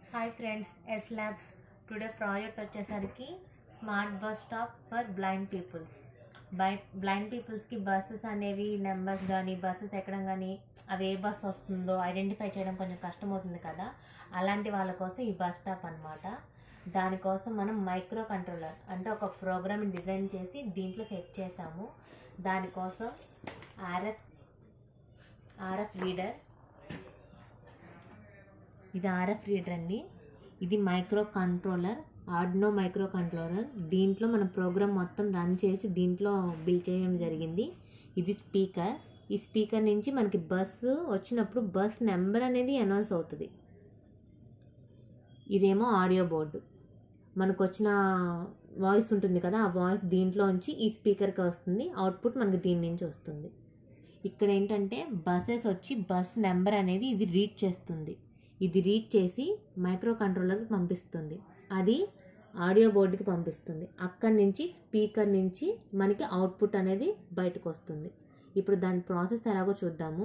hi friends S labs today project వచ్చేసరికి smart bus stop for blind peoples by blind పీపుల్స్కి buses అనేవి numbers కానీ buses ఎక్కడం కానీ అవి ఏ బస్ వస్తుందో ఐడెంటిఫై చేయడం కొంచెం కష్టమవుతుంది కదా అలాంటి వాళ్ళ కోసం ఈ బస్ స్టాప్ అనమాట దానికోసం మనం మైక్రో కంట్రోలర్ అంటే ఒక ప్రోగ్రామ్ డిజైన్ చేసి దీంట్లో సెట్ చేసాము దానికోసం ఆర్ఎఫ్ ఆర్ఎఫ్ రీడర్ ఇది ఆర్ఎఫ్ రీడర్ అండి ఇది microcontroller Arduino microcontroller దీంట్లో మన ప్రోగ్రామ్ మొత్తం రన్ చేసి దీంట్లో బిల్ చేయడం జరిగింది ఇది స్పీకర్ ఈ స్పీకర్ నుంచి మనకి బస్సు వచ్చినప్పుడు బస్ నెంబర్ అనేది అనౌన్స్ అవుతుంది ఇదేమో ఆడియో బోర్డు మనకు వచ్చిన వాయిస్ ఉంటుంది కదా ఆ వాయిస్ దీంట్లోంచి ఈ స్పీకర్కి వస్తుంది అవుట్పుట్ మనకి దీని నుంచి వస్తుంది ఇక్కడ ఏంటంటే బస్సెస్ వచ్చి బస్ నెంబర్ అనేది ఇది రీడ్ చేస్తుంది ఇది రీడ్ చేసి మైక్రో కంట్రోలర్కి పంపిస్తుంది అది ఆడియో బోర్డుకి పంపిస్తుంది అక్కడి నుంచి స్పీకర్ నుంచి మనకి అవుట్పుట్ అనేది బయటకు వస్తుంది ఇప్పుడు దాని ప్రాసెస్ ఎలాగో చూద్దాము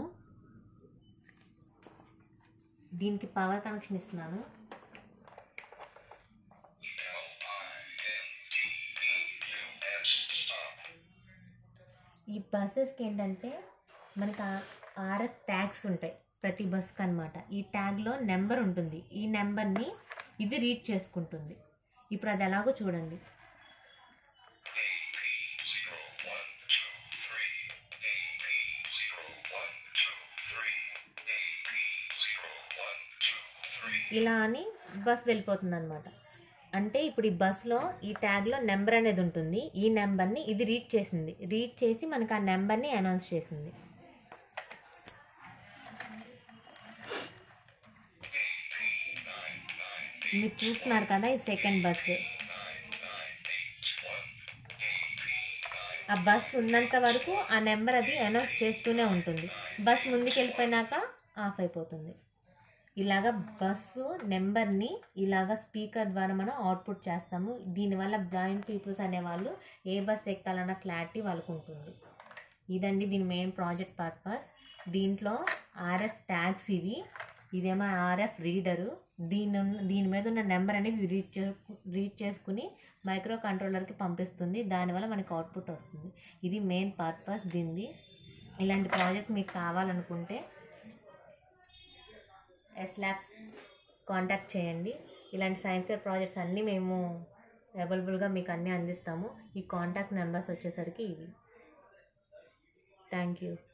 దీనికి పవర్ కనెక్షన్ ఇస్తున్నాను ఈ బస్సెస్కి ఏంటంటే మనకి ఆర్ఎఫ్ ట్యాగ్స్ ఉంటాయి ప్రతి బస్కి అనమాట ఈ ట్యాగ్లో నెంబర్ ఉంటుంది ఈ నెంబర్ని ఇది రీడ్ చేసుకుంటుంది ఇప్పుడు అది ఎలాగో చూడండి ఇలా అని బస్ వెళ్ళిపోతుంది అనమాట అంటే ఇప్పుడు ఈ బస్లో ఈ ట్యాగ్లో నెంబర్ అనేది ఉంటుంది ఈ నెంబర్ని ఇది రీడ్ చేసింది రీడ్ చేసి మనకు ఆ నెంబర్ని అనౌన్స్ చేసింది మీరు చూస్తున్నారు కదా ఈ సెకండ్ బస్సు ఆ బస్ ఉన్నంత వరకు ఆ నెంబర్ అది అనౌన్స్ చేస్తూనే ఉంటుంది బస్ ముందుకు వెళ్ళిపోయినాక ఆఫ్ అయిపోతుంది ఇలాగ బస్సు నెంబర్ని ఇలాగ స్పీకర్ ద్వారా మనం అవుట్పుట్ చేస్తాము దీనివల్ల బ్లైండ్ పీపుల్స్ అనేవాళ్ళు ఏ బస్ ఎక్కాలన్న క్లారిటీ వాళ్ళకు ఉంటుంది ఇదండి దీని మెయిన్ ప్రాజెక్ట్ పర్పస్ దీంట్లో ఆర్ఎఫ్ ట్యాగ్స్ ఇవి ఇదేమో ఆర్ఎఫ్ రీడరు దీని ఉన్న- దీని మీద ఉన్న నెంబర్ అనేది రీడ్ చే రీడ్ చేసుకుని మైక్రో కంట్రోలర్కి పంపిస్తుంది దానివల్ల మనకి అవుట్పుట్ వస్తుంది ఇది మెయిన్ పర్పస్ దీనిది ఇలాంటి ప్రాజెక్ట్స్ మీకు కావాలనుకుంటే ఎస్ ల్యాబ్స్ కాంటాక్ట్ చేయండి ఇలాంటి సైన్స్ ఫేర్ ప్రాజెక్ట్స్ అన్నీ మేము అవైలబుల్గా మీకు అన్నీ అందిస్తాము ఈ కాంటాక్ట్ నెంబర్స్ వచ్చేసరికి ఇవి థ్యాంక్ యూ